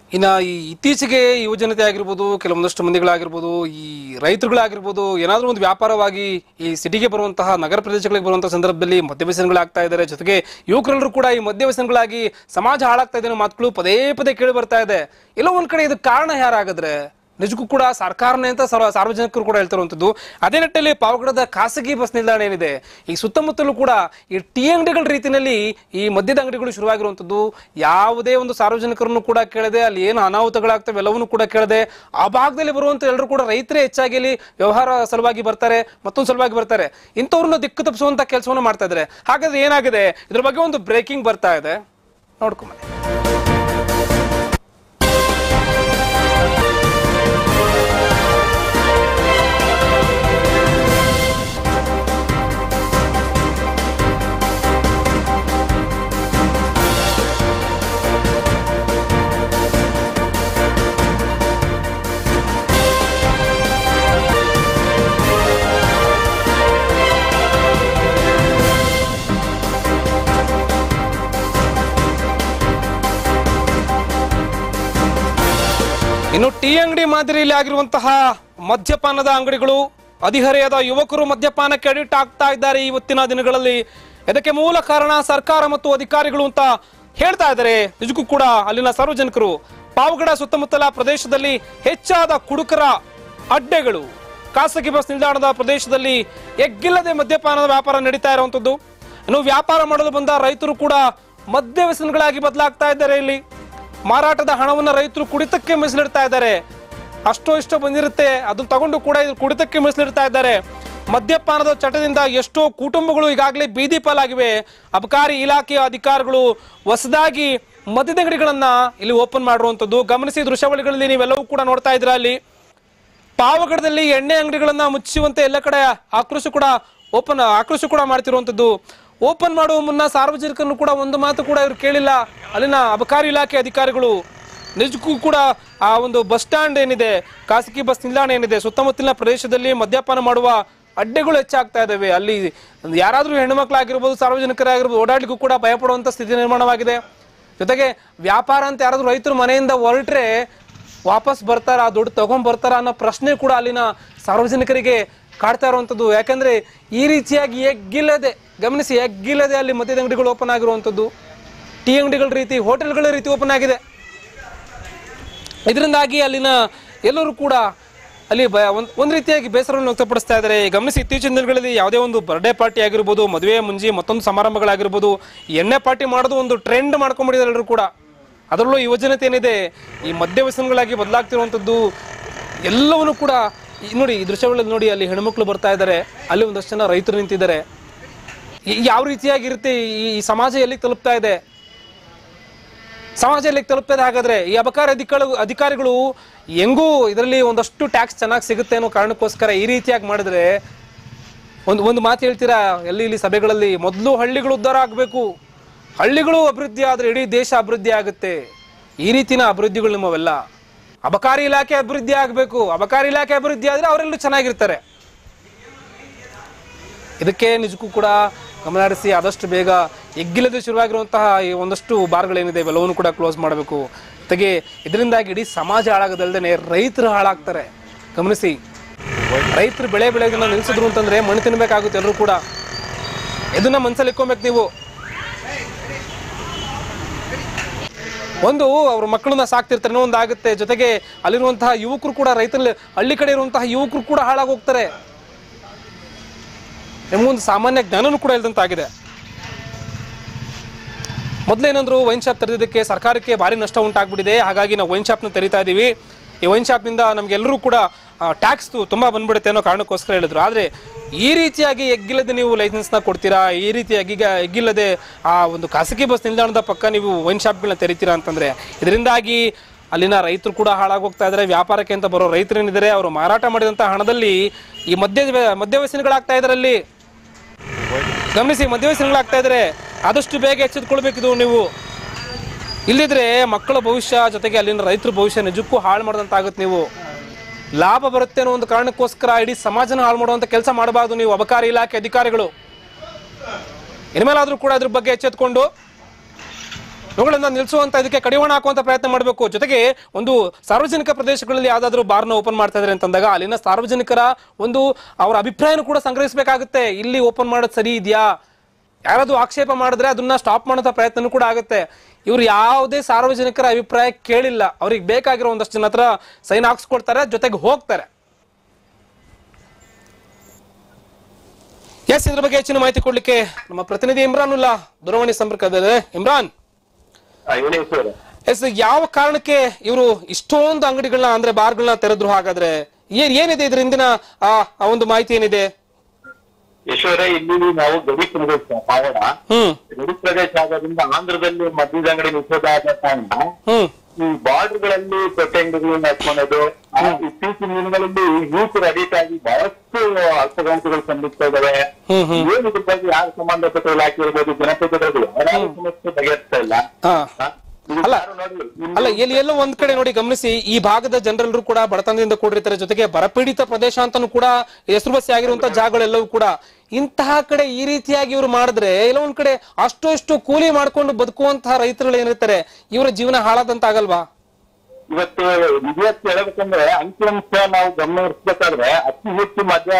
ಇನ್ನ ಈ ಇತ್ತೀಚೆಗೆ ಯುವಜನತೆ ಆಗಿರ್ಬೋದು ಕೆಲವೊಂದಷ್ಟು ಮಂದಿಗಳಾಗಿರ್ಬೋದು ಈ ರೈತರುಗಳಾಗಿರ್ಬೋದು ಏನಾದರೂ ಒಂದು ವ್ಯಾಪಾರವಾಗಿ ಈ ಸಿಟಿಗೆ ಬರುವಂತಹ ನಗರ ಪ್ರದೇಶಗಳಿಗೆ ಬರುವಂತಹ ಸಂದರ್ಭದಲ್ಲಿ ಮದ್ಯವ್ಯಸನಗಳಾಗ್ತಾ ಇದ್ದಾರೆ ಜೊತೆಗೆ ಯುವಕರೆಲ್ಲರೂ ಕೂಡ ಈ ಮದ್ಯವ್ಯಸನಗಳಾಗಿ ಸಮಾಜ ಹಾಳಾಗ್ತಾ ಇದೆ ಅನ್ನೋ ಮಾತುಗಳು ಪದೇ ಪದೇ ಕೇಳಿ ಬರ್ತಾ ಇದೆ ಎಲ್ಲೋ ಒಂದ್ ಕಡೆ ಇದಕ್ಕೆ ಕಾರಣ ಯಾರಾಗಿದ್ರೆ ನಿಜಕ್ಕೂ ಕೂಡ ಸರ್ಕಾರನೇ ಅಂತ ಸರ್ವ ಸಾರ್ವಜನಿಕರು ಕೂಡ ಹೇಳ್ತಿರುವಂಥದ್ದು ಅದೇ ನಿಟ್ಟಲ್ಲಿ ಪಾವಗಡದ ಖಾಸಗಿ ಬಸ್ ನಿಲ್ದಾಣ ಏನಿದೆ ಈ ಸುತ್ತಮುತ್ತಲೂ ಕೂಡ ಈ ಟೀ ಅಂಗಡಿಗಳ ರೀತಿಯಲ್ಲಿ ಈ ಮದ್ಯದ ಅಂಗಡಿಗಳು ಶುರುವಾಗಿರುವಂಥದ್ದು ಯಾವುದೇ ಒಂದು ಸಾರ್ವಜನಿಕರನ್ನು ಕೂಡ ಕೇಳದೆ ಅಲ್ಲಿ ಏನು ಅನಾಹುತಗಳಾಗ್ತವೆ ಎಲ್ಲವನ್ನೂ ಕೂಡ ಕೇಳದೆ ಆ ಭಾಗದಲ್ಲಿ ಬರುವಂತ ಎಲ್ಲರೂ ಕೂಡ ರೈತರೇ ಹೆಚ್ಚಾಗಿ ಇಲ್ಲಿ ವ್ಯವಹಾರ ಸಲುವಾಗಿ ಬರ್ತಾರೆ ಮತ್ತೊಂದು ಸಲುವಾಗಿ ಬರ್ತಾರೆ ಇಂಥವ್ರನ್ನ ದಿಕ್ಕು ತಪ್ಪಿಸುವಂತ ಕೆಲಸವನ್ನು ಮಾಡ್ತಾ ಇದ್ದಾರೆ ಹಾಗಾದ್ರೆ ಏನಾಗಿದೆ ಇದ್ರ ಬಗ್ಗೆ ಒಂದು ಬ್ರೇಕಿಂಗ್ ಬರ್ತಾ ಇದೆ ನೋಡ್ಕೊಂಬನ್ನಿ ಇನ್ನು ಟೀ ಅಂಗಡಿ ಮಾದರಿಯಲ್ಲಿ ಆಗಿರುವಂತಹ ಮದ್ಯಪಾನದ ಅಂಗಡಿಗಳು ಹದಿಹರೆಯದ ಯುವಕರು ಮದ್ಯಪಾನಕ್ಕೆ ಅಡಿಕ್ಟ್ ಆಗ್ತಾ ಇದ್ದಾರೆ ಇವತ್ತಿನ ದಿನಗಳಲ್ಲಿ ಇದಕ್ಕೆ ಮೂಲ ಕಾರಣ ಸರ್ಕಾರ ಮತ್ತು ಅಧಿಕಾರಿಗಳು ಅಂತ ಹೇಳ್ತಾ ಇದ್ದಾರೆ ನಿಜಕ್ಕೂ ಕೂಡ ಅಲ್ಲಿನ ಸಾರ್ವಜನಿಕರು ಪಾವಗಡ ಸುತ್ತಮುತ್ತಲ ಪ್ರದೇಶದಲ್ಲಿ ಹೆಚ್ಚಾದ ಕುಡುಕರ ಅಡ್ಡೆಗಳು ಖಾಸಗಿ ಬಸ್ ನಿಲ್ದಾಣದ ಪ್ರದೇಶದಲ್ಲಿ ಎಗ್ಗಿಲ್ಲದೆ ಮದ್ಯಪಾನದ ವ್ಯಾಪಾರ ನಡೀತಾ ಇರುವಂತದ್ದು ಇನ್ನು ವ್ಯಾಪಾರ ಮಾಡಲು ಬಂದ ರೈತರು ಕೂಡ ಮದ್ಯ ವ್ಯಸನಗಳಾಗಿ ಬದಲಾಗ್ತಾ ಇದ್ದಾರೆ ಇಲ್ಲಿ ಮಾರಾಟದ ಹಣವನ್ನ ರೈತರು ಕುಡಿತಕ್ಕೆ ಮೀಸಲಿಡ್ತಾ ಇದ್ದಾರೆ ಅಷ್ಟೋ ಇಷ್ಟೋ ಬಂದಿರುತ್ತೆ ಅದನ್ನ ತಗೊಂಡು ಕೂಡ ಇದು ಕುಡಿತಕ್ಕೆ ಮೀಸಲಿಡ್ತಾ ಇದ್ದಾರೆ ಮದ್ಯಪಾನದ ಚಟದಿಂದ ಎಷ್ಟೋ ಕುಟುಂಬಗಳು ಈಗಾಗಲೇ ಬೀದಿ ಪಾಲಾಗಿವೆ ಅಬಕಾರಿ ಇಲಾಖೆಯ ಅಧಿಕಾರಿಗಳು ಹೊಸದಾಗಿ ಮದ್ಯದ ಅಂಗಡಿಗಳನ್ನ ಇಲ್ಲಿ ಓಪನ್ ಮಾಡಿರುವಂತದ್ದು ಗಮನಿಸಿ ದೃಶ್ಯಾವಳಿಗಳಲ್ಲಿ ನೀವೆಲ್ಲವೂ ಕೂಡ ನೋಡ್ತಾ ಇದ್ರ ಅಲ್ಲಿ ಪಾವಗಡದಲ್ಲಿ ಎಣ್ಣೆ ಅಂಗಡಿಗಳನ್ನ ಮುಚ್ಚುವಂತೆ ಎಲ್ಲ ಕಡೆ ಆಕ್ರೋಶ ಕೂಡ ಓಪನ್ ಆಕ್ರೋಶ ಕೂಡ ಮಾಡ್ತಿರುವಂತದ್ದು ಓಪನ್ ಮಾಡುವ ಮುನ್ನ ಸಾರ್ವಜನಿಕರನ್ನು ಕೂಡ ಒಂದು ಮಾತು ಕೂಡ ಇವ್ರು ಕೇಳಿಲ್ಲ ಅಲ್ಲಿನ ಅಬಕಾರಿ ಇಲಾಖೆ ಅಧಿಕಾರಿಗಳು ನಿಜಕ್ಕೂ ಕೂಡ ಆ ಒಂದು ಬಸ್ ಸ್ಟ್ಯಾಂಡ್ ಏನಿದೆ ಖಾಸಗಿ ಬಸ್ ನಿಲ್ದಾಣ ಏನಿದೆ ಸುತ್ತಮುತ್ತಲಿನ ಪ್ರದೇಶದಲ್ಲಿ ಮದ್ಯಪಾನ ಮಾಡುವ ಅಡ್ಡೆಗಳು ಹೆಚ್ಚಾಗ್ತಾ ಇದಾವೆ ಅಲ್ಲಿ ಯಾರಾದ್ರೂ ಹೆಣ್ಣುಮಕ್ಳಾಗಿರ್ಬೋದು ಸಾರ್ವಜನಿಕರಾಗಿರ್ಬೋದು ಓಡಾಡ್ಲಿಕ್ಕೂ ಕೂಡ ಭಯಪಡುವಂತ ಸ್ಥಿತಿ ನಿರ್ಮಾಣವಾಗಿದೆ ಜೊತೆಗೆ ವ್ಯಾಪಾರ ಅಂತ ಯಾರಾದ್ರೂ ರೈತರು ಮನೆಯಿಂದ ಹೊರಟ್ರೆ ವಾಪಸ್ ಬರ್ತಾರ ಆ ದುಡ್ಡು ತಗೊಂಡ್ ಬರ್ತಾರ ಅನ್ನೋ ಪ್ರಶ್ನೆ ಕೂಡ ಅಲ್ಲಿನ ಸಾರ್ವಜನಿಕರಿಗೆ ಕಾಡ್ತಾ ಇರುವಂಥದ್ದು ಯಾಕಂದ್ರೆ ಈ ರೀತಿಯಾಗಿ ಎಗ್ಗಿಲ್ಲದೆ ಗಮನಿಸಿ ಎಗ್ಗಿಲ್ಲದೆ ಅಲ್ಲಿ ಮದ್ಯದ ಅಂಗಡಿಗಳು ಓಪನ್ ಆಗಿರುವಂಥದ್ದು ಟೀ ಅಂಗಡಿಗಳ ರೀತಿ ಹೋಟೆಲ್ಗಳ ರೀತಿ ಓಪನ್ ಆಗಿದೆ ಇದರಿಂದಾಗಿ ಅಲ್ಲಿನ ಎಲ್ಲರೂ ಕೂಡ ಅಲ್ಲಿ ಬ ಒಂದ್ ಒಂದ್ ರೀತಿಯಾಗಿ ಬೇಸರವನ್ನು ವ್ಯಕ್ತಪಡಿಸ್ತಾ ಇದ್ದಾರೆ ಗಮನಿಸಿ ಇತ್ತೀಚಿನ ದಿನಗಳಲ್ಲಿ ಯಾವುದೇ ಒಂದು ಬರ್ಡೇ ಪಾರ್ಟಿ ಆಗಿರ್ಬೋದು ಮದುವೆ ಮುಂಜಿ ಮತ್ತೊಂದು ಸಮಾರಂಭಗಳಾಗಿರ್ಬೋದು ಎಣ್ಣೆ ಪಾರ್ಟಿ ಮಾಡೋದು ಒಂದು ಟ್ರೆಂಡ್ ಮಾಡ್ಕೊಂಡ್ಬಿಟ್ಟಿದ್ದಾರೆ ಎಲ್ಲರೂ ಕೂಡ ಅದರಲ್ಲೂ ಯುವಜನತೆ ಏನಿದೆ ಈ ಮದ್ಯ ವ್ಯಸನಗಳಾಗಿ ಬದಲಾಗ್ತಿರುವಂಥದ್ದು ಎಲ್ಲವನ್ನೂ ಕೂಡ ಈ ನೋಡಿ ಈ ದೃಶ್ಯಗಳಲ್ಲಿ ನೋಡಿ ಅಲ್ಲಿ ಹೆಣ್ಮಕ್ಳು ಬರ್ತಾ ಇದ್ದಾರೆ ಅಲ್ಲಿ ಒಂದಷ್ಟು ಜನ ರೈತರು ನಿಂತಿದ್ದಾರೆ ಈ- ಯಾವ ರೀತಿಯಾಗಿರುತ್ತೆ ಈ ಈ ಸಮಾಜ ಎಲ್ಲಿಗೆ ತಲುಪ್ತಾ ಇದೆ ಸಮಾಜ ಎಲ್ಲಿಗೆ ತಲುಪ್ತದೆ ಹಾಗಾದ್ರೆ ಈ ಅಬಕಾರಿ ಅಧಿಕಾರಿ ಅಧಿಕಾರಿಗಳು ಹೆಂಗೂ ಇದರಲ್ಲಿ ಒಂದಷ್ಟು ಟ್ಯಾಕ್ಸ್ ಚೆನ್ನಾಗಿ ಸಿಗುತ್ತೆ ಅನ್ನೋ ಕಾರಣಕ್ಕೋಸ್ಕರ ಈ ರೀತಿಯಾಗಿ ಮಾಡಿದ್ರೆ ಒಂದು ಒಂದು ಮಾತು ಹೇಳ್ತೀರಾ ಎಲ್ಲಿ ಇಲ್ಲಿ ಸಭೆಗಳಲ್ಲಿ ಮೊದಲು ಹಳ್ಳಿಗಳು ಉದ್ಧಾರ ಆಗಬೇಕು ಹಳ್ಳಿಗಳು ಅಭಿವೃದ್ಧಿ ಆದ್ರೆ ಇಡೀ ದೇಶ ಅಭಿವೃದ್ಧಿ ಆಗುತ್ತೆ ಈ ರೀತಿನ ಅಭಿವೃದ್ಧಿಗಳು ನಿಮ್ಮವೆಲ್ಲ ಅಬಕಾರಿ ಇಲಾಖೆ ಅಭಿವೃದ್ಧಿ ಆಗಬೇಕು ಅಬಕಾರಿ ಇಲಾಖೆ ಅಭಿವೃದ್ಧಿ ಆದ್ರೆ ಅವರೆಲ್ಲೂ ಚೆನ್ನಾಗಿರ್ತಾರೆ ಇದಕ್ಕೆ ನಿಜಕ್ಕೂ ಕೂಡ ಗಮನ ಹರಿಸಿ ಆದಷ್ಟು ಬೇಗ ಎಗ್ಗಿಲ್ಲದೆ ಶುರುವಾಗಿರುವಂತಹ ಈ ಒಂದಷ್ಟು ಬಾರ್ಗಳೇನಿದೆ ಇವೆಲ್ಲವನ್ನು ಕೂಡ ಕ್ಲೋಸ್ ಮಾಡಬೇಕು ಜೊತೆಗೆ ಇದರಿಂದಾಗಿ ಇಡೀ ಸಮಾಜ ಹಾಳಾಗೋದಲ್ದೇ ರೈತರು ಹಾಳಾಗ್ತಾರೆ ಗಮನಿಸಿ ರೈತರು ಬೆಳೆ ಬೆಳೆಯೋದನ್ನ ನಿಲ್ಸಿದ್ರು ಅಂತಂದ್ರೆ ಮಣ್ಣು ತಿನ್ಬೇಕಾಗುತ್ತೆ ಎಲ್ಲರೂ ಕೂಡ ಇದನ್ನ ಮನ್ಸಲ್ಲಿ ಇಕ್ಕೊಬೇಕು ನೀವು ಒಂದು ಅವ್ರ ಮಕ್ಕಳನ್ನ ಸಾಕ್ತಿರ್ತಾರೆ ಇನ್ನೂ ಒಂದು ಆಗುತ್ತೆ ಜೊತೆಗೆ ಅಲ್ಲಿರುವಂತಹ ಯುವಕರು ಕೂಡ ರೈತರಲ್ಲಿ ಹಳ್ಳಿ ಕಡೆ ಇರುವಂತಹ ಯುವಕರು ಕೂಡ ಹಾಳಾಗಿ ಹೋಗ್ತಾರೆ ನಿಮ್ಗೊಂದು ಸಾಮಾನ್ಯ ಜ್ಞಾನನೂ ಕೂಡ ಇಲ್ದಂತಾಗಿದೆ ಮೊದಲೇನಂದ್ರು ವೈನ್ ಶಾಪ್ ತೆರೆದಿದ್ದಕ್ಕೆ ಸರ್ಕಾರಕ್ಕೆ ಭಾರಿ ನಷ್ಟ ಉಂಟಾಗ್ಬಿಟ್ಟಿದೆ ಹಾಗಾಗಿ ನಾವು ವೈನ್ ಶಾಪ್ನ ತೆರಿತಾ ಇದ್ದೀವಿ ಈ ವೈನ್ ಶಾಪ್ನಿಂದ ನಮ್ಗೆಲ್ಲರೂ ಕೂಡ ಟ್ಯಾಕ್ಸ್ ತುಂಬಾ ಬಂದ್ಬಿಡುತ್ತೆ ಅನ್ನೋ ಕಾರಣಕ್ಕೋಸ್ಕರ ಹೇಳಿದ್ರು ಆದ್ರೆ ಈ ರೀತಿಯಾಗಿ ಎಗ್ಗಿಲ್ಲದೆ ನೀವು ಲೈಸೆನ್ಸ್ನ ಕೊಡ್ತೀರಾ ಈ ರೀತಿಯಾಗಿ ಈಗ ಎಗ್ಗಿಲ್ಲದೆ ಆ ಒಂದು ಖಾಸಗಿ ಬಸ್ ನಿಲ್ದಾಣದ ಪಕ್ಕ ನೀವು ವೈನ್ ಶಾಪ್ಗಳನ್ನ ತೆರಿತೀರಾ ಅಂತಂದ್ರೆ ಇದರಿಂದಾಗಿ ಅಲ್ಲಿನ ರೈತರು ಕೂಡ ಹಾಳಾಗಿ ಹೋಗ್ತಾ ಇದ್ದಾರೆ ವ್ಯಾಪಾರಕ್ಕೆ ಅಂತ ಬರೋ ರೈತರೇನಿದ್ದಾರೆ ಅವರು ಮಾರಾಟ ಮಾಡಿದಂಥ ಹಣದಲ್ಲಿ ಈ ಮದ್ಯ ಮದ್ಯವ್ಯಸನಗಳಾಗ್ತಾ ಇದ್ದಾರೆ ಅಲ್ಲಿ ಗಮನಿಸಿ ಮಧ್ಯವಯಸ್ಸಿಗಳಾಗ್ತಾ ಇದ್ದಾರೆ ಆದಷ್ಟು ಬೇಗ ಎಚ್ಚೆತ್ಕೊಳ್ಬೇಕಿದು ನೀವು ಇಲ್ಲಿದ್ರೆ ಮಕ್ಕಳ ಭವಿಷ್ಯ ಜೊತೆಗೆ ಅಲ್ಲಿನ ರೈತರ ಭವಿಷ್ಯ ನಿಜಕ್ಕೂ ಹಾಳು ಮಾಡಿದಂತಾಗುತ್ತೆ ನೀವು ಲಾಭ ಬರುತ್ತೆ ಅನ್ನೋ ಒಂದು ಕಾರಣಕ್ಕೋಸ್ಕರ ಇಡೀ ಸಮಾಜನ ಹಾಳು ಮಾಡುವಂತ ಕೆಲಸ ಮಾಡಬಾರ್ದು ನೀವು ಅಬಕಾರಿ ಇಲಾಖೆ ಅಧಿಕಾರಿಗಳು ಇನ್ಮೇಲಾದ್ರೂ ಕೂಡ ಇದ್ರ ಬಗ್ಗೆ ಎಚ್ಚೆತ್ಕೊಂಡು ಇವುಗಳನ್ನ ನಿಲ್ಲಿಸುವಂತ ಇದಕ್ಕೆ ಕಡಿವಾಣ ಹಾಕುವಂತ ಪ್ರಯತ್ನ ಮಾಡಬೇಕು ಜೊತೆಗೆ ಒಂದು ಸಾರ್ವಜನಿಕ ಪ್ರದೇಶಗಳಲ್ಲಿ ಯಾವ್ದಾದ್ರು ಬಾರ್ನ ಓಪನ್ ಮಾಡ್ತಾ ಇದ್ದಾರೆ ಅಂತಂದಾಗ ಅಲ್ಲಿನ ಸಾರ್ವಜನಿಕರ ಒಂದು ಅವರ ಅಭಿಪ್ರಾಯನೂ ಕೂಡ ಸಂಗ್ರಹಿಸಬೇಕಾಗುತ್ತೆ ಇಲ್ಲಿ ಓಪನ್ ಮಾಡೋದು ಸರಿ ಇದೆಯಾ ಯಾರಾದ್ರೂ ಆಕ್ಷೇಪ ಮಾಡಿದ್ರೆ ಅದನ್ನ ಸ್ಟಾಪ್ ಮಾಡೋಂಥ ಪ್ರಯತ್ನನೂ ಕೂಡ ಆಗುತ್ತೆ ಇವ್ರು ಯಾವುದೇ ಸಾರ್ವಜನಿಕರ ಅಭಿಪ್ರಾಯ ಕೇಳಿಲ್ಲ ಅವ್ರಿಗೆ ಬೇಕಾಗಿರೋ ಒಂದಷ್ಟು ಜನ ಹತ್ರ ಸೈನ್ ಹಾಕ್ಸ್ಕೊಡ್ತಾರೆ ಜೊತೆಗೆ ಹೋಗ್ತಾರೆ ಎಸ್ ಇದ್ರ ಬಗ್ಗೆ ಹೆಚ್ಚಿನ ಮಾಹಿತಿ ಕೊಡ್ಲಿಕ್ಕೆ ನಮ್ಮ ಪ್ರತಿನಿಧಿ ಇಮ್ರಾನ್ ಉಲ್ಲಾ ದೂರವಾಣಿ ಸಂಪರ್ಕದಲ್ಲಿ ಇಮ್ರಾನ್ ಹೇಳಿ ಸರ್ ಎಸ್ ಯಾವ ಕಾರಣಕ್ಕೆ ಇವರು ಇಷ್ಟೊಂದು ಅಂಗಡಿಗಳನ್ನ ಅಂದ್ರೆ ಬಾರ್ಗಳನ್ನ ತೆರೆದ್ರು ಹಾಗಾದ್ರೆ ಏನ್ ಏನಿದೆ ಇದ್ರ ಹಿಂದಿನ ಆ ಆ ಒಂದು ಮಾಹಿತಿ ಏನಿದೆ ಯಶೋರ ಇಲ್ಲಿ ನಾವು ಗಡಿ ಪ್ರದೇಶ ಪಾವಡ ಹ್ಮ್ ಗಡಿ ಪ್ರದೇಶ ಆಗೋದ್ರಿಂದ ಆಂಧ್ರದಲ್ಲಿ ಮದ್ಯದ ಅಂಗಡಿ ನಿಷೇಧ ಆದ ಕಾರಣ ಹ್ಮ್ ಈ ಬಾರ್ಡರ್ ಗಳಲ್ಲಿ ಪೆಟ್ಟಂಗಡಿಗಳನ್ನ ಹಾಕೊಳ್ಳೋದು ಆ ಇತ್ತೀಚಿನ ದಿನಗಳಲ್ಲಿ ಯೂತ್ ಅಡಿಟ್ ಆಗಿ ಬಹಳಷ್ಟು ಅಲ್ಪಸಂಖ್ಯೆಗಳು ಸಂಧಿಸ್ತಾ ಇದಾವೆ ಹ್ಮ್ ಹ್ಮ್ ಏನು ಇದ್ರ ಬಗ್ಗೆ ಯಾರು ಸಂಬಂಧಪಟ್ಟ ಇಲಾಖೆ ಇರ್ಬೋದು ಜನಪ್ರತಿನಿಧಿಗಳು ಯಾರು ಸಮಸ್ಯೆ ಬಗೆಹರಿಸ್ತಾ ಇಲ್ಲ ಹಾ ಹ? ಇದು ಅಲ್ಲ. ಯಾರು ನೋಡಿ ಇಲ್ಲಿ ಅಲ್ಲ ಎಲ್ಲಿ ಎಲ್ಲೋ ಒಂದ್ ಕಡೆ ನೋಡಿ ಗಮನಿಸಿ ಈ ಭಾಗದ ಜನರೆಲ್ಲರೂ ಕೂಡ ಬಡತನದಿಂದ ಕೂಡಿರ್ತಾರೆ ಜೊತೆಗೆ ಬರಪೀಡಿತ ಪ್ರದೇಶ ಅಂತಾನು ಕೂಡ ಹೆಸರುವಾಸಿ ಆಗಿರುವಂತ ಜಾಗಗಳೆಲ್ಲವೂ ಕೂಡ ಇಂತಹ ಕಡೆ ಈ ರೀತಿಯಾಗಿ ಇವರು ಮಾಡಿದ್ರೆ ಎಲ್ಲೋ ಒಂದ್ ಕಡೆ ಅಷ್ಟು ಅಷ್ಟು ಕೂಲಿ ಮಾಡ್ಕೊಂಡು ಬದುಕುವಂತಹ ರೈತರುಗಳು ಏನಿರ್ತಾರೆ ಇವರ ಜೀವನ ಹಾಳಾದಂತ ಆಗಲ್ವಾ ಇವತ್ತು ನಿಜಕ್ಕೆ ಹೇಳ್ಬೇಕಂದ್ರೆ ಅಂಕಿಅಂಶ ನಾವು ಗಮನಿಸಬೇಕಾದ್ರೆ ಅತಿ ಹೆಚ್ಚು ಮದ್ಯ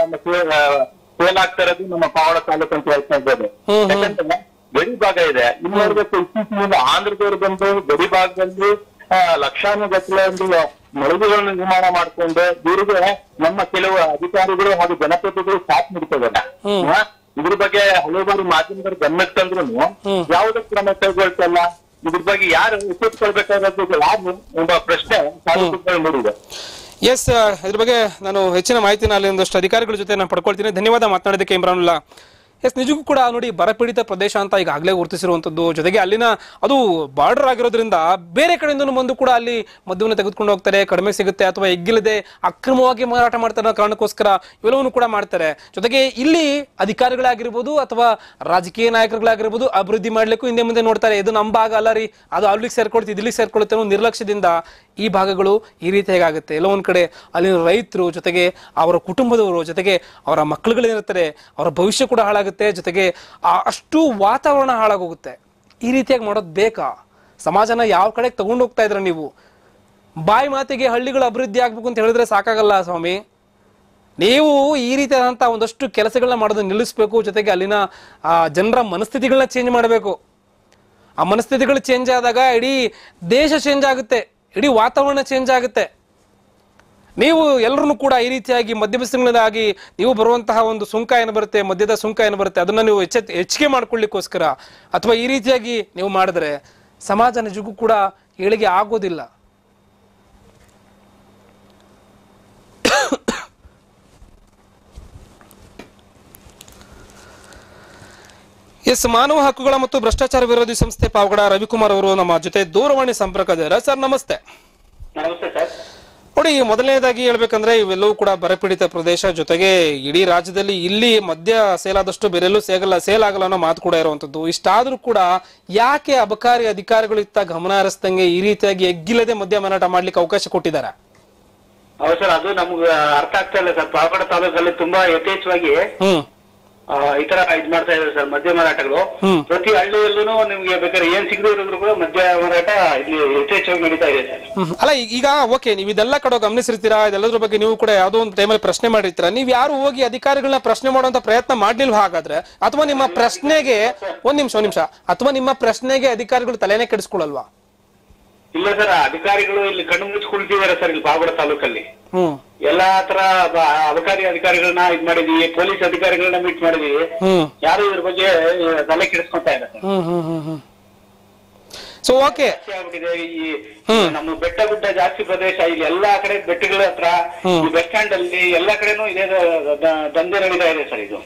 ಸೇಲ್ ಆಗ್ತಾ ಇರೋದು ನಮ್ಮ ಪಾವಡ ತಾಲೂಕು ಅಂತ ಹೇಳ್ತಾ ಇದ್ದೇವೆ ಹ್ಮ್, ಹ್ಮ್. ಯಾಕಂದ್ರೆ ಗಡಿ ಭಾಗ ಇದೆ ಇನ್ನು ನೋಡ್ಬೇಕು ಇತ್ತೀಚಿನಿಂದ ಆಂಧ್ರದವ್ರು ಬಂದು ಗಡಿ ಭಾಗದಲ್ಲಿ ಆ, ಲಕ್ಷಾನು ಗಟ್ಟಲೆ ಒಂದು ಮಳಿಗೆಗಳನ್ನು ನಿರ್ಮಾಣ ಮಾಡ್ಕೊಂಡು ಇವ್ರಿಗೆ ನಮ್ಮ ಕೆಲವು ಅಧಿಕಾರಿಗಳು ಹಾಗೂ ಜನಪ್ರತಿನಿಧಿಗಳು ಸಾಥ್ ನೀಡ್ತಿದ್ದಾರೆ ಹ್ಮ್. ಹ? ಇದ್ರ ಬಗ್ಗೆ ಹಲವು ಬಾರಿ ಮಾಧ್ಯಮದವರು ಗಮನಕ್ಕೆ ತಂದ್ರು ಹ್ಮ್. ಯಾವುದೇ ಕ್ರಮ ಕೈಗೊಳ್ತಲ್ಲ ಇದ್ರ ಬಗ್ಗೆ ಯಾರು ಎಚ್ಚೆತ್ಕೊಳ್ಬೇಕಾಗೋದು ಯಾರು ಎಂಬ ಪ್ರಶ್ನೆ ಸಾರ್ವಜನಿಕರಲ್ಲಿ ಮೂಡಿದೆ ಎಸ್ ಇದ್ರ ಬಗ್ಗೆ ನಾನು ಹೆಚ್ಚಿನ ಮಾಹಿತಿನ ಅಲ್ಲಿ ಒಂದಷ್ಟು ಅಧಿಕಾರಿಗಳ ಜೊತೆ ನಾನು ಪಡ್ಕೊಳ್ತೀನಿ ಧನ್ಯವಾದ ಮಾತನಾಡೋದಕ್ಕೆ ಇಮ್ರಾನುಲ್ಲಾ ಎಸ್ ನಿಜಕ್ಕೂ ಕೂಡ ನೋಡಿ ಬರಪೀಡಿತ ಪ್ರದೇಶ ಅಂತ ಈಗಾಗಲೇ ಗುರುತಿಸಿರುವಂಥದ್ದು ಜೊತೆಗೆ ಅಲ್ಲಿನ ಅದು ಬಾರ್ಡರ್ ಆಗಿರೋದ್ರಿಂದ ಬೇರೆ ಕಡೆಯಿಂದನೂ ಬಂದು ಕೂಡ ಅಲ್ಲಿ ಮದ್ಯವನ್ನು ತೆಗೆದುಕೊಂಡು ಹೋಗ್ತಾರೆ ಕಡಿಮೆ ಸಿಗುತ್ತೆ ಅಥವಾ ಎಗ್ಗಿಲ್ಲದೆ ಅಕ್ರಮವಾಗಿ ಮಾರಾಟ ಮಾಡ್ತಾರೆ ಅನ್ನೋ ಕಾರಣಕ್ಕೋಸ್ಕರ ಇವೆಲ್ಲವನ್ನು ಕೂಡ ಮಾಡ್ತಾರೆ ಜೊತೆಗೆ ಇಲ್ಲಿ ಅಧಿಕಾರಿಗಳಾಗಿರ್ಬೋದು ಅಥವಾ ರಾಜಕೀಯ ನಾಯಕರುಗಳಾಗಿರ್ಬೋದು ಅಭಿವೃದ್ಧಿ ಮಾಡ್ಲಿಕ್ಕೂ ಹಿಂದೆ ಮುಂದೆ ನೋಡ್ತಾರೆ ಇದು ನಮ್ಮ ಭಾಗ ಅಲ್ಲ ರೀ ಅದು ಅಲ್ಲಿಗೆ ಸೇರ್ಕೊಳ್ತಿ ಇಲ್ಲಿಗೆ ಸೇರ್ಕೊಳುತ್ತೆ ಅನ್ನೋ ನಿರ್ಲಕ್ಷ್ಯದಿಂದ ಈ ಭಾಗಗಳು ಈ ರೀತಿಯಾಗಿ ಆಗುತ್ತೆ ಎಲ್ಲೋ ಒಂದ್ ಕಡೆ ಅಲ್ಲಿನ ರೈತರು ಜೊತೆಗೆ ಅವರ ಕುಟುಂಬದವರು ಜೊತೆಗೆ ಅವರ ಮಕ್ಕಳುಗಳೇನಿರ್ತಾರೆ ಅವರ ಭವಿಷ್ಯ ಕೂಡ ಹಾಳಾಗುತ್ತೆ ಜೊತೆಗೆ ಆ ಅಷ್ಟು ವಾತಾವರಣ ಹಾಳಾಗೋಗುತ್ತೆ ಈ ರೀತಿಯಾಗಿ ಮಾಡೋದು ಬೇಕಾ ಸಮಾಜನ ಯಾವ ಕಡೆಗೆ ತಗೊಂಡು ಹೋಗ್ತಾ ಇದ್ರ ನೀವು ಬಾಯಿ ಮಾತಿಗೆ ಹಳ್ಳಿಗಳು ಅಭಿವೃದ್ಧಿ ಆಗ್ಬೇಕು ಅಂತ ಹೇಳಿದ್ರೆ ಸಾಕಾಗಲ್ಲ ಸ್ವಾಮಿ ನೀವು ಈ ರೀತಿಯಾದಂಥ ಒಂದಷ್ಟು ಕೆಲಸಗಳನ್ನ ಮಾಡೋದನ್ನ ನಿಲ್ಲಿಸ್ಬೇಕು ಜೊತೆಗೆ ಅಲ್ಲಿನ ಆ ಜನರ ಮನಸ್ಥಿತಿಗಳನ್ನ ಚೇಂಜ್ ಮಾಡಬೇಕು ಆ ಮನಸ್ಥಿತಿಗಳು ಚೇಂಜ್ ಆದಾಗ ಇಡೀ ದೇಶ ಚೇಂಜ್ ಆಗುತ್ತೆ ಇಡೀ ವಾತಾವರಣ ಚೇಂಜ್ ಆಗುತ್ತೆ ನೀವು ಎಲ್ಲರೂ ಕೂಡ ಈ ರೀತಿಯಾಗಿ ಮಧ್ಯಮಸ್ಥಿಗಳಾಗಿ ನೀವು ಬರುವಂತಹ ಒಂದು ಸುಂಕ ಏನು ಬರುತ್ತೆ ಮದ್ಯದ ಸುಂಕ ಏನು ಬರುತ್ತೆ ಅದನ್ನ ನೀವು ಹೆಚ್ಚೆ ಹೆಚ್ಚಿಗೆ ಮಾಡ್ಕೊಳ್ಳಿಕ್ಕೋಸ್ಕರ ಅಥವಾ ಈ ರೀತಿಯಾಗಿ ನೀವು ಮಾಡಿದ್ರೆ ಸಮಾಜ ನಿಜಕ್ಕೂ ಕೂಡ ಏಳಿಗೆ ಆಗೋದಿಲ್ಲ ಎಸ್ ಮಾನವ ಹಕ್ಕುಗಳ ಮತ್ತು ಭ್ರಷ್ಟಾಚಾರ ವಿರೋಧಿ ಸಂಸ್ಥೆ ಪಾವಗಡ ರವಿಕುಮಾರ್ ಅವರು ನಮ್ಮ ಜೊತೆ ದೂರವಾಣಿ ಸಂಪರ್ಕದಿದ್ದಾರೆ ಸರ್ ನಮಸ್ತೆ ನಮಸ್ತೆ ಸರ್ ನೋಡಿ ಮೊದಲನೇದಾಗಿ ಹೇಳ್ಬೇಕಂದ್ರೆ ಇವೆಲ್ಲವೂ ಕೂಡ ಬರಪೀಡಿತ ಪ್ರದೇಶ ಜೊತೆಗೆ ಇಡೀ ರಾಜ್ಯದಲ್ಲಿ ಇಲ್ಲಿ ಮದ್ಯ ಸೇಲ್ ಆದಷ್ಟು ಬೇರೆಲ್ಲೂ ಸೇಗಲ್ಲ ಸೇಲ್ ಆಗಲ್ಲ ಅನ್ನೋ ಮಾತು ಕೂಡ ಇರುವಂತದ್ದು ಇಷ್ಟಾದ್ರೂ ಕೂಡ ಯಾಕೆ ಅಬಕಾರಿ ಅಧಿಕಾರಿಗಳು ಇತ್ತ ಗಮನ ಹರಿಸ್ದಂಗೆ ಈ ರೀತಿಯಾಗಿ ಎಗ್ಗಿಲ್ಲದೆ ಮದ್ಯ ಮಾರಾಟ ಮಾಡ್ಲಿಕ್ಕೆ ಅವಕಾಶ ಕೊಟ್ಟಿದ್ದಾರೆ ಹೌದು ಸರ್ ಅದು ನಮ್ಗೆ ಅರ್ಥ ಆಗ್ತಾ ಇಲ್ಲ ಸರ್ ಪಾವಗಡ ತಾಲೂಕಲ್ಲಿ ತುಂಬಾ ಯಥೇಚ್ಛವಾಗಿ ಹ್ಮ್ ಆ, ಈ ತರ ಇದ್ ಮಾಡ್ತಾ ಇದ್ದಾರೆ ಸರ್ ಮದ್ಯ ಮಾರಾಟಗಳು ಹ್ಮ್. ಪ್ರತಿ ಹಳ್ಳಿಯಲ್ಲೂ ನಿಮ್ಗೆ ಬೇಕಾದ್ರೆ ಏನ್ ಸಿಗದೆ ಇರೋದ್ರು ಕೂಡ ಮದ್ಯ ಮಾರಾಟ ಇಲ್ಲಿ ಯಥೇಚ್ಛವಾಗಿ ನಡೀತಾ ಇದೆ ಸರ್ ಹ್ಮ್. ಅಲ್ಲ ಈ- ಈಗ ಓಕೆ ನೀವು ಇದೆಲ್ಲ ಕಡೆ ಗಮನಿಸಿರ್ತೀರಾ ಇದೆಲ್ಲದ್ರ ಬಗ್ಗೆ ನೀವು ಕೂಡ ಯಾವುದೋ ಒಂದು ಟೈಮಲ್ಲಿ ಪ್ರಶ್ನೆ ಮಾಡಿರ್ತೀರಾ ನೀವು ಯಾರು ಹೋಗಿ ಅಧಿಕಾರಿಗಳನ್ನ ಪ್ರಶ್ನೆ ಮಾಡುವಂತ ಪ್ರಯತ್ನ ಮಾಡ್ಲಿಲ್ವಾ ಹಾಗಾದ್ರೆ ಅಥವಾ ನಿಮ್ಮ ಪ್ರಶ್ನೆಗೆ ಒಂದ್ ನಿಮಿಷ ಒಂದ್ ನಿಮಿಷ ಅಥವಾ ನಿಮ್ಮ ಪ್ರಶ್ನೆಗೆ ಅಧಿಕಾರಿಗಳು ತಲೆನೇ ಕೆಡಿಸ್ಕೊಳಲ್ವಾ ಇಲ್ಲ ಸರ್ ಅಧಿಕಾರಿಗಳು ಇಲ್ಲಿ ಕಣ್ಣು ಮುಚ್ಚಿ ಕುಳಿತಿದ್ದಾರೆ ಸರ್ ಇಲ್ಲಿ ಪಾವಗಡ ತಾಲೂಕಲ್ಲಿ ಹ್ಮ್ ಎಲ್ಲಾ ತರ ಬ- ಅಬಕಾರಿ ಅಧಿಕಾರಿಗಳನ್ನ ಇದ್ ಮಾಡಿದೀವಿ ಪೊಲೀಸ್ ಅಧಿಕಾರಿಗಳನ್ನ ಮೀಟ್ ಮಾಡಿದೀವಿ ಹ್ಮ್ ಯಾರು ಇದ್ರ ಬಗ್ಗೆ ಆ, ತಲೆ ಕೆಡಿಸ್ಕೊಂತಾ ಇಲ್ಲ ಸರ್ ಹ್ಮ್ ಹ್ಮ್ ಹ್ಮ್ ಹ್ಮ್ ಸೊ ಓಕೆ ಜಾಸ್ತಿ ಆಗ್ಬಿಟ್ಟಿದೆ ಈ ನಮ್ಮ ಬೆಟ್ಟ ಗುಡ್ಡ ಜಾಸ್ತಿ ಪ್ರದೇಶ ಇಲ್ಲಿ ಎಲ್ಲಾ ಕಡೆ ಬೆಟ್ಟಗಳ ಹತ್ರ ಈ ಬಸ್ ಸ್ಟ್ಯಾಂಡ್ ಅಲ್ಲಿ ಎಲ್ಲಾ ಕಡೆನೂ ಇದೇ ದ- ದ- ದಂಧೆ ನಡೀತಾ ಇದೆ ಸರ್ ಇದು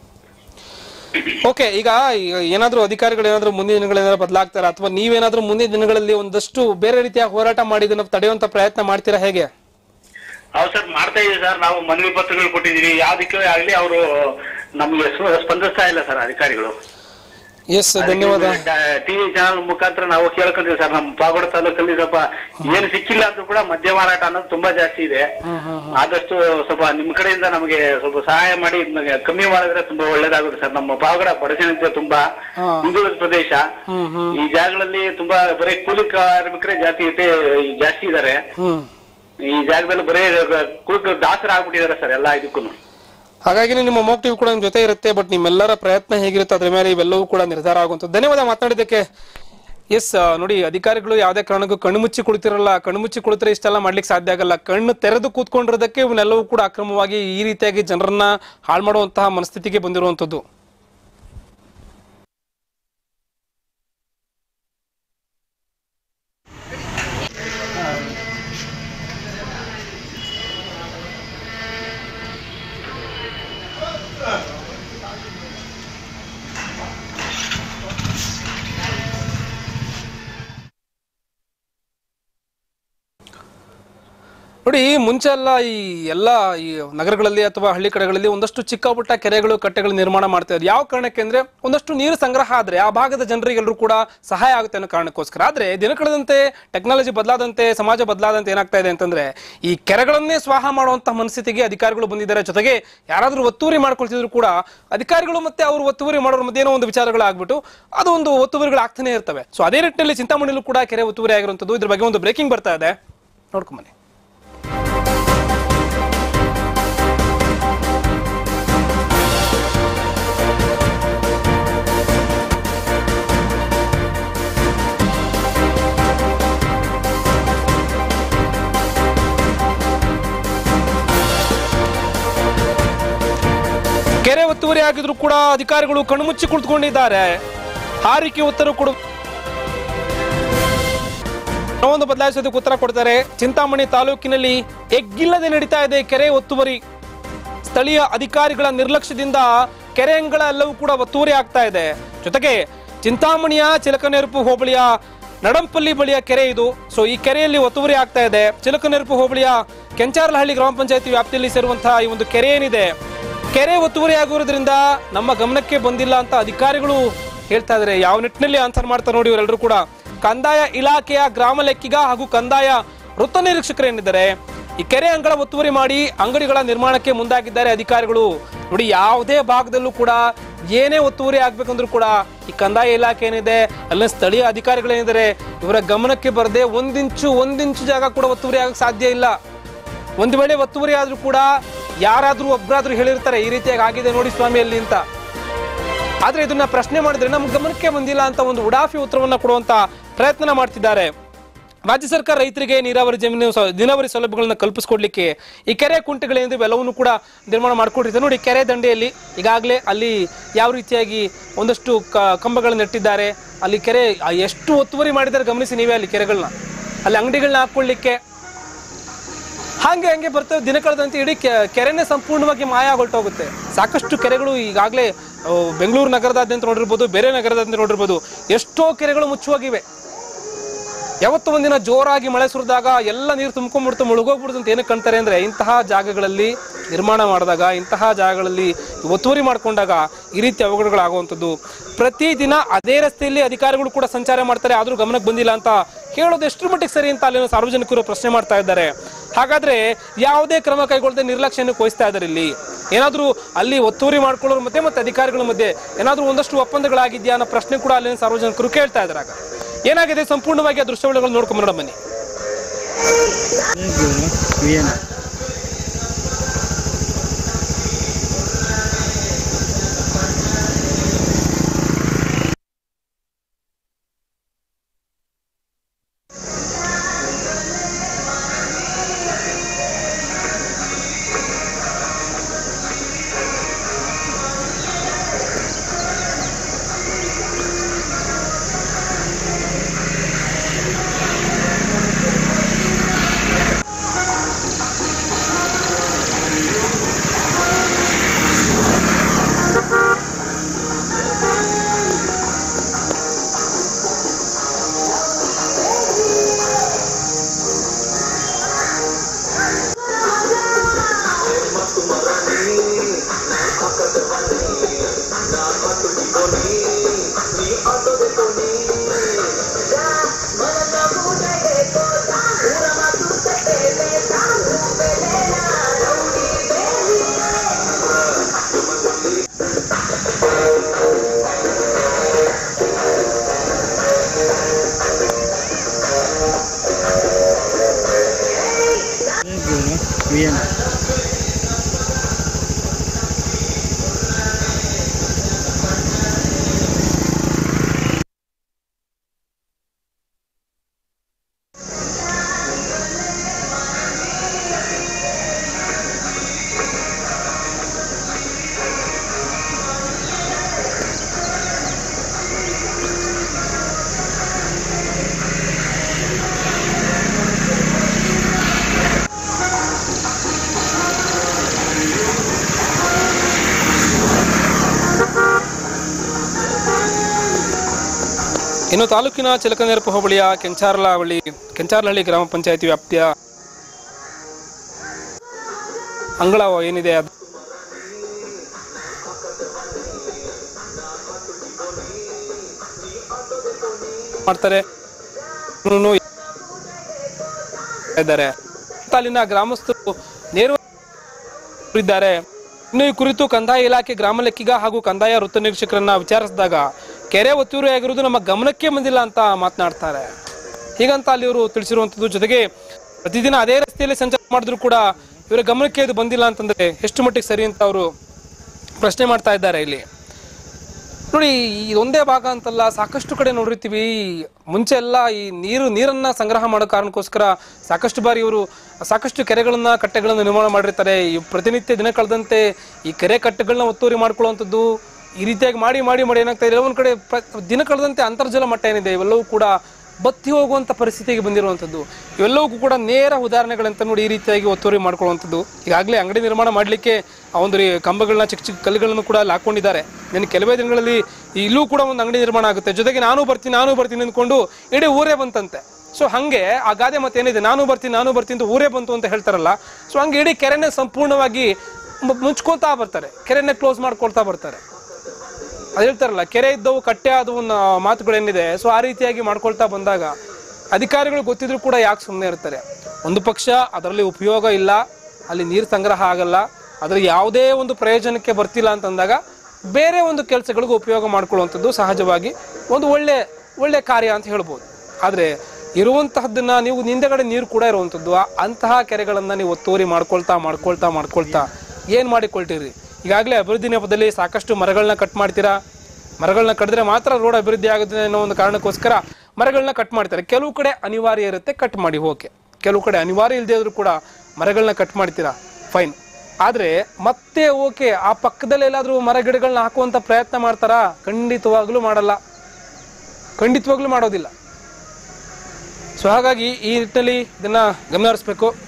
ಓಕೆ ಈಗ ಈಗ ಏನಾದ್ರೂ ಅಧಿಕಾರಿಗಳು ಏನಾದ್ರೂ ಮುಂದಿನ ದಿನಗಳೇನಾದ್ರೂ ಬದಲಾಗ್ತಾರ ಅಥವಾ ನೀವೇನಾದ್ರೂ ಮುಂದಿನ ದಿನಗಳಲ್ಲಿ ಒಂದಷ್ಟು ಬೇರೆ ರೀತಿಯ ಹೋರಾಟ ಮಾಡಿ ಇದನ್ನ ತಡೆಯುವಂತ ಪ್ರಯತ್ನ ಮಾಡ್ತೀರಾ ಹೇಗೆ ಹೌದು ಸರ್ ಮಾಡ್ತಾ ಇದೀವಿ ಸರ್ ನಾವು ಮನವಿ ಪತ್ರಗಳು ಕೊಟ್ಟಿದೀವಿ ಯಾವ್ದಕ್ಕೆ ಆಗ್ಲಿ ಅವರು ನಮ್ಗೆ ಸ್ಪ- ಸ್ಪಂದಿಸ್ತಾ ಇಲ್ಲ ಸರ್ ಅಧಿಕಾರಿಗಳು ಎಸ್ ಧನ್ಯವಾದ ಟಿವಿ ಚಾನಲ್ ಮುಖಾಂತರ ನಾವು ಕೇಳ್ಕೊಂತೀವಿ ಸರ್ ನಮ್ಮ ಪಾಗೋಡ ತಾಲೂಕಲ್ಲಿ ಸ್ವಲ್ಪ ಏನು ಸಿಕ್ಕಿಲ್ಲ ಅಂದ್ರೂ ಕೂಡ ಮದ್ಯ ಮಾರಾಟ ಅನ್ನೋದು ತುಂಬಾ ಜಾಸ್ತಿ ಇದೆ ಆದಷ್ಟು ಸ್ವಲ್ಪ ನಿಮ್ ಕಡೆಯಿಂದ ನಮಗೆ ಸ್ವಲ್ಪ ಸಹಾಯ ಮಾಡಿ ಇದ್ನ ಕಮ್ಮಿ ಮಾಡಿದ್ರೆ ತುಂಬಾ ಒಳ್ಳೇದಾಗುತ್ತೆ ಸರ್ ನಮ್ಮ ಪಾವಗಡ ಬಡಜನತೆ ತುಂಬಾ ಹಾ. ಹಿಂದುಳಿದ ಪ್ರದೇಶ ಹ್ಮ್ ಹ್ಮ್ ಈ ಜಾಗಗಳಲ್ಲಿ ತುಂಬಾ ಬರೀ ಕೂಲಿ ಕಾರ್ಮಿಕರೇ ಜಾತಿ ಇದೆ ಜಾಸ್ತಿ ಇದಾರೆ ಹ್ಮ್ ಈ ಜಾಗದಲ್ಲಿ ಬರೀ ಕೂಲಿ ದಾಸರ ಆಗ್ಬಿಟ್ಟಿದ್ದಾರೆ ಸರ್ ಎಲ್ಲಾ ಇದಕ್ಕೂ ಹಾಗಾಗಿ ನಿಮ್ಮ ಮೋಕ್ಟಿವ್ ಕೂಡ ನಿಮ್ ಜೊತೆ ಇರುತ್ತೆ ಬಟ್ ನಿಮ್ಮೆಲ್ಲರ ಪ್ರಯತ್ನ ಹೇಗಿರುತ್ತೆ ಅದ್ರ ಮೇಲೆ ಇವೆಲ್ಲವೂ ಕೂಡ ನಿರ್ಧಾರ ಆಗುವಂಥದ್ದು ಧನ್ಯವಾದ ಮಾತನಾಡಿದ್ದಕ್ಕೆ ಎಸ್ ನೋಡಿ ಅಧಿಕಾರಿಗಳು ಯಾವುದೇ ಕಾರಣಕ್ಕೂ ಕಣ್ಣು ಮುಚ್ಚಿ ಕುಳಿತಿರಲ್ಲ ಕಣ್ಣು ಮುಚ್ಚಿ ಕುಳಿತರೆ ಇಷ್ಟೆಲ್ಲ ಮಾಡ್ಲಿಕ್ಕೆ ಸಾಧ್ಯ ಆಗಲ್ಲ ಕಣ್ಣು ತೆರೆದು ಕೂತ್ಕೊಂಡಿರೋದಕ್ಕೆ ಇವನ್ನೆಲ್ಲವೂ ಕೂಡ ಅಕ್ರಮವಾಗಿ ಈ ರೀತಿಯಾಗಿ ಜನರನ್ನ ಹಾಳು ಮಾಡುವಂತಹ ಮನಸ್ಥಿತಿಗೆ ಬಂದಿರುವಂಥದ್ದು ನೋಡಿ ಮುಂಚೆ ಎಲ್ಲ ಈ ಎಲ್ಲ ಈ ನಗರಗಳಲ್ಲಿ ಅಥವಾ ಹಳ್ಳಿ ಕಡೆಗಳಲ್ಲಿ ಒಂದಷ್ಟು ಚಿಕ್ಕ ಪುಟ್ಟ ಕೆರೆಗಳು ಕಟ್ಟೆಗಳು ನಿರ್ಮಾಣ ಮಾಡ್ತಾ ಇದ್ರು ಯಾವ ಕಾರಣಕ್ಕೆ ಅಂದ್ರೆ ಒಂದಷ್ಟು ನೀರು ಸಂಗ್ರಹ ಆದ್ರೆ ಆ ಭಾಗದ ಜನರಿಗೆಲ್ಲರೂ ಕೂಡ ಸಹಾಯ ಆಗುತ್ತೆ ಅನ್ನೋ ಕಾರಣಕ್ಕೋಸ್ಕರ ಆದ್ರೆ ದಿನ ಕಳೆದಂತೆ ಟೆಕ್ನಾಲಜಿ ಬದಲಾದಂತೆ ಸಮಾಜ ಬದಲಾದಂತೆ ಏನಾಗ್ತಾ ಇದೆ ಅಂತಂದ್ರೆ ಈ ಕೆರೆಗಳನ್ನೇ ಸ್ವಾಹ ಮಾಡುವಂತಹ ಮನಸ್ಥಿತಿಗೆ ಅಧಿಕಾರಿಗಳು ಬಂದಿದ್ದಾರೆ ಜೊತೆಗೆ ಯಾರಾದ್ರೂ ಒತ್ತುವರಿ ಮಾಡ್ಕೊಳ್ತಿದ್ರು ಕೂಡ ಅಧಿಕಾರಿಗಳು ಮತ್ತೆ ಅವರು ಒತ್ತುವರಿ ಮಾಡೋರ ಮಧ್ಯೆ ಏನೋ ಒಂದು ವಿಚಾರಗಳಾಗ್ಬಿಟ್ಟು ಅದು ಒಂದು ಒತ್ತುವರಿಗಳು ಆಗ್ತಾನೆ ಇರ್ತವೆ ಸೊ ಅದೇ ನಿಟ್ಟಿನಲ್ಲಿ ಚಿಂತಾಮಣಿಲೂ ಕೂಡ ಕೆರೆ ಒತ್ತುವರಿ ಆಗಿರುವಂಥದ್ದು ಇದ್ರ ಬಗ್ಗೆ ಒಂದು ಬ್ರೇಕಿಂಗ್ ಬರ್ತಾ ಇದೆ ನೋಡ್ಕೊಂಬನ್ನಿ ಕೆರೆ ಒತ್ತುವರಿ ಆಗಿದ್ರು ಕೂಡ ಅಧಿಕಾರಿಗಳು ಕಣ್ಮುಚ್ಚಿ ಕುಳಿತುಕೊಂಡಿದ್ದಾರೆ ಹಾರಿಕೆ ಉತ್ತರ ಕೊಡು ಒಂದು ಬದಲಾಯಿಸೋದಕ್ಕೆ ಉತ್ತರ ಕೊಡ್ತಾರೆ ಚಿಂತಾಮಣಿ ತಾಲೂಕಿನಲ್ಲಿ ಎಗ್ಗಿಲ್ಲದೆ ನಡೀತಾ ಇದೆ ಕೆರೆ ಒತ್ತುವರಿ ಸ್ಥಳೀಯ ಅಧಿಕಾರಿಗಳ ನಿರ್ಲಕ್ಷ್ಯದಿಂದ ಕೆರೆಗಳ ಎಲ್ಲವೂ ಕೂಡ ಒತ್ತುವರಿ ಆಗ್ತಾ ಇದೆ ಜೊತೆಗೆ ಚಿಂತಾಮಣಿಯ ಚಿಲಕನೆರಪು ಹೋಬಳಿಯ ನಡಂಪಲ್ಲಿ ಬಳಿಯ ಕೆರೆ ಇದು ಸೊ ಈ ಕೆರೆಯಲ್ಲಿ ಒತ್ತುವರಿ ಆಗ್ತಾ ಇದೆ ಚಿಲಕನೆರಪು ಹೋಬಳಿಯ ಕೆಂಚಾರಲಹಳ್ಳಿ ಗ್ರಾಮ ಪಂಚಾಯತಿ ವ್ಯಾಪ್ತಿಯಲ್ಲಿ ಸೇರುವಂತಹ ಈ ಒಂದು ಕೆರೆ ಏನಿದೆ ಕೆರೆ ಒತ್ತುವರಿ ಆಗಿರೋದ್ರಿಂದ ನಮ್ಮ ಗಮನಕ್ಕೆ ಬಂದಿಲ್ಲ ಅಂತ ಅಧಿಕಾರಿಗಳು ಹೇಳ್ತಾ ಇದ್ದಾರೆ ಯಾವ ನಿಟ್ಟಿನಲ್ಲಿ ಆನ್ಸರ್ ಮಾಡ್ತಾರೆ ನೋಡಿ ಇವರೆಲ್ಲರೂ ಕೂಡ ಕಂದಾಯ ಇಲಾಖೆಯ ಗ್ರಾಮ ಲೆಕ್ಕಿಗ ಹಾಗೂ ಕಂದಾಯ ವೃತ್ತ ನಿರೀಕ್ಷಕರೇನಿದ್ದಾರೆ ಈ ಕೆರೆ ಅಂಗಳ ಒತ್ತುವರಿ ಮಾಡಿ ಅಂಗಡಿಗಳ ನಿರ್ಮಾಣಕ್ಕೆ ಮುಂದಾಗಿದ್ದಾರೆ ಅಧಿಕಾರಿಗಳು ನೋಡಿ ಯಾವುದೇ ಭಾಗದಲ್ಲೂ ಕೂಡ ಏನೇ ಒತ್ತುವರಿ ಆಗ್ಬೇಕಂದ್ರೂ ಕೂಡ ಈ ಕಂದಾಯ ಇಲಾಖೆ ಏನಿದೆ ಅಲ್ಲಿನ ಸ್ಥಳೀಯ ಅಧಿಕಾರಿಗಳೇನಿದ್ದಾರೆ ಇವರ ಗಮನಕ್ಕೆ ಬರದೆ ಒಂದಿಂಚು ಒಂದಿಂಚು ಜಾಗ ಕೂಡ ಒತ್ತುವರಿ ಆಗಕ್ಕೆ ಸಾಧ್ಯ ಇಲ್ಲ ಒಂದು ವೇಳೆ ಒತ್ತುವರಿ ಆದ್ರೂ ಕೂಡ ಯಾರಾದ್ರೂ ಒಬ್ರಾದ್ರೂ ಹೇಳಿರ್ತಾರೆ ಈ ರೀತಿಯಾಗಿ ಆಗಿದೆ ನೋಡಿ ಸ್ವಾಮಿ ಅಲ್ಲಿ ಅಂತ ಆದ್ರೆ ಇದನ್ನ ಪ್ರಶ್ನೆ ಮಾಡಿದ್ರೆ ನಮ್ಗೆ ಗಮನಕ್ಕೆ ಬಂದಿಲ್ಲ ಅಂತ ಒಂದು ಉಡಾಫಿ ಉತ್ತರವನ್ನ ಕೊಡುವಂತ ಪ್ರಯತ್ನ ಮಾಡ್ತಿದ್ದಾರೆ ರಾಜ್ಯ ಸರ್ಕಾರ ರೈತರಿಗೆ ನೀರಾವರಿ ಜಮೀನು ಸೌ- ನೀರಾವರಿ ಸೌಲಭ್ಯಗಳನ್ನ ಕಲ್ಪಿಸ್ಕೊಡ್ಲಿಕ್ಕೆ ಈ ಕೆರೆ ಕುಂಟೆಗಳೇನಿದೆ ಇವೆಲ್ಲವನ್ನು ಕೂಡ ನಿರ್ಮಾಣ ಮಾಡ್ಕೊಂಡಿರ್ತಾರೆ ನೋಡಿ ಕೆರೆ ದಂಡೆಯಲ್ಲಿ ಈಗಾಗಲೇ ಅಲ್ಲಿ ಯಾವ ರೀತಿಯಾಗಿ ಒಂದಷ್ಟು ಕ- ಕಂಬಗಳನ್ನ ನೆಟ್ಟಿದ್ದಾರೆ ಅಲ್ಲಿ ಕೆರೆ ಆ, ಎಷ್ಟು ಒತ್ತುವರಿ ಮಾಡಿದ್ದಾರೆ ಗಮನಿಸಿ ನೀವೇ ಅಲ್ಲಿ ಕೆರೆಗಳನ್ನ ಅಲ್ಲಿ ಅಂಗಡಿಗಳನ್ನ ಹಾಕೊಳ್ಳಿಕ್ಕೆ ಹಾಗೆ ಹಂಗೆ ಬರ್ತವೆ ದಿನ ಕಳೆದಂತೆ ಇಡೀ ಕೆ- ಕೆರೆನೇ ಸಂಪೂರ್ಣವಾಗಿ ಮಾಯ ಹೊರಟೋಗುತ್ತೆ ಸಾಕಷ್ಟು ಕೆರೆಗಳು ಈಗಾಗಲೇ ಬೆಂಗಳೂರು ನಗರದಾದ್ಯಂತ ನೋಡಿರ್ಬೋದು ಬೇರೆ ನಗರದಾದ್ಯಂತ ನೋಡಿರ್ಬೋದು ಎಷ್ಟೋ ಕೆರೆಗಳು ಮುಚ್ಚುವಾಗಿವೆ ಯಾವತ್ತೋ ಒಂದಿನ ಜೋರಾಗಿ ಮಳೆ ಸುರಿದಾಗ ಎಲ್ಲ ನೀರು ತುಂಬ್ಕೊಂಡ್ಬಿಡ್ತು ಮುಳುಗೋಗ್ಬಿಡ್ತು ಅಂತ ಏನಕ್ಕೆ ಕಾಣ್ತಾರೆ ಅಂದ್ರೆ ಇಂತಹ ಜಾಗಗಳಲ್ಲಿ ನಿರ್ಮಾಣ ಮಾಡಿದಾಗ ಇಂತಹ ಜಾಗಗಳಲ್ಲಿ ಒತ್ತುವರಿ ಮಾಡ್ಕೊಂಡಾಗ ಈ ರೀತಿ ಅವಘಡಗಳಾಗುವಂಥದ್ದು ಪ್ರತಿದಿನ ಅದೇ ರಸ್ತೆಯಲ್ಲಿ ಅಧಿಕಾರಿಗಳು ಕೂಡ ಸಂಚಾರ ಮಾಡ್ತಾರೆ ಆದರೂ ಗಮನಕ್ಕೆ ಬಂದಿಲ್ಲ ಅಂತ ಹೇಳೋದು ಎಷ್ಟರ ಮಟ್ಟಿಗೆ ಸರಿ ಅಂತ ಅಲ್ಲಿನ ಸಾರ್ವಜನಿಕರು ಪ್ರಶ್ನೆ ಮಾಡ್ತಾ ಇದ್ದಾರೆ ಹಾಗಾದ್ರೆ ಯಾವುದೇ ಕ್ರಮ ಕೈಗೊಳ್ಳದೆ ನಿರ್ಲಕ್ಷ್ಯವನ್ನು ವಹಿಸ್ತಾ ಇದ್ದಾರೆ ಇಲ್ಲಿ ಏನಾದರೂ ಅಲ್ಲಿ ಒತ್ತುವರಿ ಮಾಡ್ಕೊಳ್ಳೋರು ಮತ್ತೆ ಮತ್ತೆ ಅಧಿಕಾರಿಗಳ ಮಧ್ಯೆ ಏನಾದರೂ ಒಂದಷ್ಟು ಒಪ್ಪಂದಗಳಾಗಿದೆಯಾ ಅನ್ನೋ ಪ್ರಶ್ನೆ ಕೂಡ ಅಲ್ಲಿನ ಸಾರ್ವಜನಿಕರು ಕೇಳ್ತಾ ಇದ್ದಾರೆ ಆಗ ಏನಾಗಿದೆ ಸಂಪೂರ್ಣವಾಗಿ ಆ ದೃಶ್ಯಾವಳಿಗಳು ನೋಡ್ಕೊಂಬರೋಣ ಬನ್ನಿ ಇನ್ನು ತಾಲೂಕಿನ ಚಿಲಕನೆರಪು ಹೋಬಳಿಯ ಕೆಂಚಾರ್ಲಹಳ್ಳಿ ಕೆಂಚಾರ್ಲಹಳ್ಳಿ ಗ್ರಾಮ ಪಂಚಾಯತಿ ವ್ಯಾಪ್ತಿಯ ಅಂಗಳ ಏನಿದೆ ಅದು ಮಾಡ್ತಾರೆ ಇವ್ನು ಇದ್ದಾರೆ ಅಲ್ಲಿನ ಗ್ರಾಮಸ್ಥರು ನೇರ ಇದ್ದಾರೆ ಇನ್ನು ಈ ಕುರಿತು ಕಂದಾಯ ಇಲಾಖೆ ಗ್ರಾಮ ಲೆಕ್ಕಿಗ ಹಾಗೂ ಕಂದಾಯ ವೃತ್ತ ನಿರೀಕ್ಷಕರನ್ನ ವಿಚಾರಿಸಿದಾಗ ಕೆರೆ ಒತ್ತುವರಿ ಆಗಿರುವುದು ನಮ್ಮ ಗಮನಕ್ಕೆ ಬಂದಿಲ್ಲ ಅಂತ ಮಾತನಾಡ್ತಾರೆ ಹೀಗಂತ ಅಲ್ಲಿ ಇವರು ತಿಳಿಸಿರುವಂಥದ್ದು ಜೊತೆಗೆ ಪ್ರತಿದಿನ ಅದೇ ರಸ್ತೆಯಲ್ಲಿ ಸಂಚಾರ ಮಾಡಿದ್ರು ಕೂಡ ಇವರ ಗಮನಕ್ಕೆ ಇದು ಬಂದಿಲ್ಲ ಅಂತಂದ್ರೆ ಎಷ್ಟು ಮಟ್ಟಿಗೆ ಸರಿ ಅಂತ ಅವರು ಪ್ರಶ್ನೆ ಮಾಡ್ತಾ ಇದ್ದಾರೆ ಇಲ್ಲಿ ನೋಡಿ ಇದೊಂದೇ ಭಾಗ ಅಂತಲ್ಲ ಸಾಕಷ್ಟು ಕಡೆ ನೋಡಿರ್ತೀವಿ ಮುಂಚೆ ಎಲ್ಲ ಈ ನೀರು ನೀರನ್ನ ಸಂಗ್ರಹ ಮಾಡೋ ಕಾರಣಕ್ಕೋಸ್ಕರ ಸಾಕಷ್ಟು ಬಾರಿ ಇವರು ಸಾಕಷ್ಟು ಕೆರೆಗಳನ್ನ ಕಟ್ಟೆಗಳನ್ನ ನಿರ್ಮಾಣ ಮಾಡಿರ್ತಾರೆ ಈ ಪ್ರತಿನಿತ್ಯ ದಿನ ಕಳೆದಂತೆ ಈ ಕೆರೆ ಕಟ್ಟೆಗಳನ್ನ ಒತ್ತುವರಿ ಮಾಡ್ಕೊಳ್ಳುವಂಥದ್ದು ಈ ರೀತಿಯಾಗಿ ಮಾಡಿ ಮಾಡಿ ಮಾಡಿ ಏನಾಗ್ತಾ ಇದೆ ಒಂದ್ ಕಡೆ ಪ್ರ- ದಿನ ಕಳೆದಂತೆ ಅಂತರ್ಜಲ ಮಟ್ಟ ಏನಿದೆ ಇವೆಲ್ಲವೂ ಕೂಡ ಬತ್ತಿ ಹೋಗುವಂಥ ಪರಿಸ್ಥಿತಿಗೆ ಬಂದಿರುವಂಥದ್ದು ಇವೆಲ್ಲವೂ ಕೂಡ ನೇರ ಉದಾಹರಣೆಗಳಂತ ನೋಡಿ ಈ ರೀತಿಯಾಗಿ ಒತ್ತುವರಿ ಮಾಡ್ಕೊಳ್ಳುವಂಥದ್ದು ಈಗಾಗಲೇ ಅಂಗಡಿ ನಿರ್ಮಾಣ ಮಾಡಲಿಕ್ಕೆ ಆ ಒಂದು ರೀ- ಕಂಬಗಳನ್ನ ಚಿಕ್ಕ ಚಿಕ್ಕ ಕಲ್ಲುಗಳನ್ನು ಕೂಡ ಅಲ್ಲಿ ಹಾಕೊಂಡಿದ್ದಾರೆ ಇನ್ನು ಕೆಲವೇ ದಿನಗಳಲ್ಲಿ ಇಲ್ಲೂ ಕೂಡ ಒಂದು ಅಂಗಡಿ ನಿರ್ಮಾಣ ಆಗುತ್ತೆ ಜೊತೆಗೆ ನಾನು ಬರ್ತೀನಿ ನಾನು ಬರ್ತೀನಿ ಅಂದ್ಕೊಂಡು ಇಡೀ ಊರೇ ಬಂತಂತೆ ಸೊ ಹಂಗೆ ಆ ಗಾದೆ ಮತ್ತೇನಿದೆ ನಾನು ಬರ್ತೀನಿ ನಾನು ಬರ್ತೀನಿ ಅಂತ ಊರೇ ಬಂತು ಅಂತ ಹೇಳ್ತಾರಲ್ಲ ಸೊ ಹಂಗೆ ಇಡೀ ಕೆರೆನೇ ಸಂಪೂರ್ಣವಾಗಿ ಮು- ಮುಚ್ಕೊಳ್ತಾ ಬರ್ತಾರೆ ಕೆರೆನೇ ಕ್ಲೋಸ್ ಮಾಡ್ಕೊಳ್ತಾ ಬರ್ತಾರೆ ಅದು ಹೇಳ್ತಾರಲ್ಲ ಕೆರೆ ಇದ್ದವು ಕಟ್ಟೆ ಆದವು ಅನ್ನೋ ಮಾತುಗಳೇನಿದೆ ಸೊ ಆ ರೀತಿಯಾಗಿ ಮಾಡ್ಕೊಳ್ತಾ ಬಂದಾಗ ಅಧಿಕಾರಿಗಳು ಗೊತ್ತಿದ್ರು ಕೂಡ ಯಾಕೆ ಸುಮ್ಮನೆ ಇರ್ತಾರೆ ಒಂದು ಪಕ್ಷ ಅದರಲ್ಲಿ ಉಪಯೋಗ ಇಲ್ಲ ಅಲ್ಲಿ ನೀರು ಸಂಗ್ರಹ ಆಗಲ್ಲ ಅದರ ಯಾವುದೇ ಒಂದು ಪ್ರಯೋಜನಕ್ಕೆ ಬರ್ತಿಲ್ಲ ಅಂತಂದಾಗ ಬೇರೆ ಒಂದು ಕೆಲಸಗಳಿಗೂ ಉಪಯೋಗ ಮಾಡ್ಕೊಳ್ಳುವಂಥದ್ದು ಸಹಜವಾಗಿ ಒಂದು ಒಳ್ಳೆ ಒಳ್ಳೆ ಕಾರ್ಯ ಅಂತ ಹೇಳ್ಬೋದು ಆದರೆ ಇರುವಂತಹದ್ದನ್ನ ನೀವು ಹಿಂದೆಗಡೆ ನೀರು ಕೂಡ ಇರುವಂಥದ್ದು ಆ- ಅಂತಹ ಕೆರೆಗಳನ್ನು ನೀವು ಒತ್ತುವರಿ ಮಾಡ್ಕೊಳ್ತಾ ಮಾಡ್ಕೊಳ್ತಾ ಮಾಡ್ಕೊಳ್ತಾ ಏನು ಮಾಡಿಕೊಳ್ತೀರಿ ಈಗಾಗಲೇ ಅಭಿವೃದ್ಧಿ ನೆಪದಲ್ಲಿ ಸಾಕಷ್ಟು ಮರಗಳನ್ನ ಕಟ್ ಮಾಡ್ತೀರಾ ಮರಗಳನ್ನ ಕಡಿದ್ರೆ ಮಾತ್ರ ರೋಡ್ ಅಭಿವೃದ್ಧಿ ಆಗುತ್ತೆ ಅನ್ನೋ ಒಂದು ಕಾರಣಕ್ಕೋಸ್ಕರ ಮರಗಳನ್ನ ಕಟ್ ಮಾಡ್ತಾರೆ ಕೆಲವು ಕಡೆ ಅನಿವಾರ್ಯ ಇರುತ್ತೆ ಕಟ್ ಮಾಡಿ ಓಕೆ ಕೆಲವು ಕಡೆ ಅನಿವಾರ್ಯ ಇಲ್ಲದೆ ಇದ್ರೂ ಕೂಡ ಮರಗಳನ್ನ ಕಟ್ ಮಾಡ್ತೀರಾ ಫೈನ್ ಆದರೆ ಮತ್ತೆ ಓಕೆ ಆ ಪಕ್ಕದಲ್ಲಿ ಎಲ್ಲಾದರೂ ಮರ ಗಿಡಗಳನ್ನ ಹಾಕುವಂಥ ಪ್ರಯತ್ನ ಮಾಡ್ತಾರಾ ಖಂಡಿತವಾಗ್ಲೂ ಮಾಡಲ್ಲ ಖಂಡಿತವಾಗ್ಲೂ ಮಾಡೋದಿಲ್ಲ ಸೊ ಹಾಗಾಗಿ ಈ ನಿಟ್ಟಿನಲ್ಲಿ ಇದನ್ನ ಗಮನ ಹರಿಸ್ಬೇಕು